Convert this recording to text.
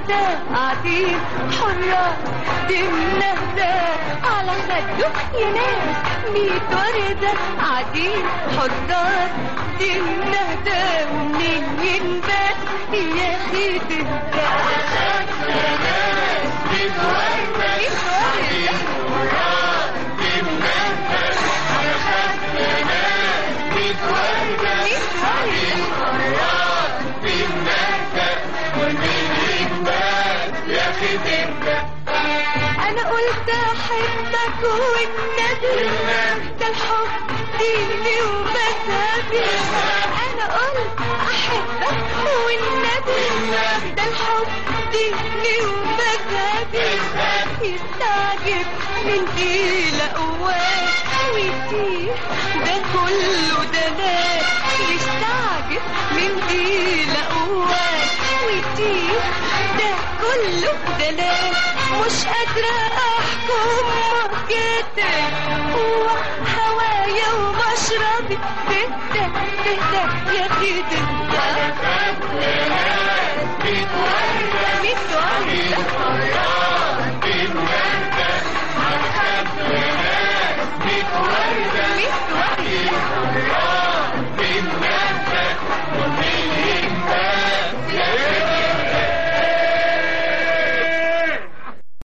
وردة قاعدين حرة بنهدى على خده ينام ميت وردة قاعدين حرة بنهدى ومنين ينبات يا أخي تهدى ميت وردة ميت وردة انا قلت احبك والنبي ده الحب ديني ومذهبي انا قلت احبك والنبي ده الحب ديني ومذهبي يستعجب من دي لقواه ويطير ده كله دلال يستعجب من دي لقواه ويطير ده كله دلال مش قادرة أحكم موجتك هو هوايا ومشربي تهدى تهدى يا أخي تهدى ميت وردة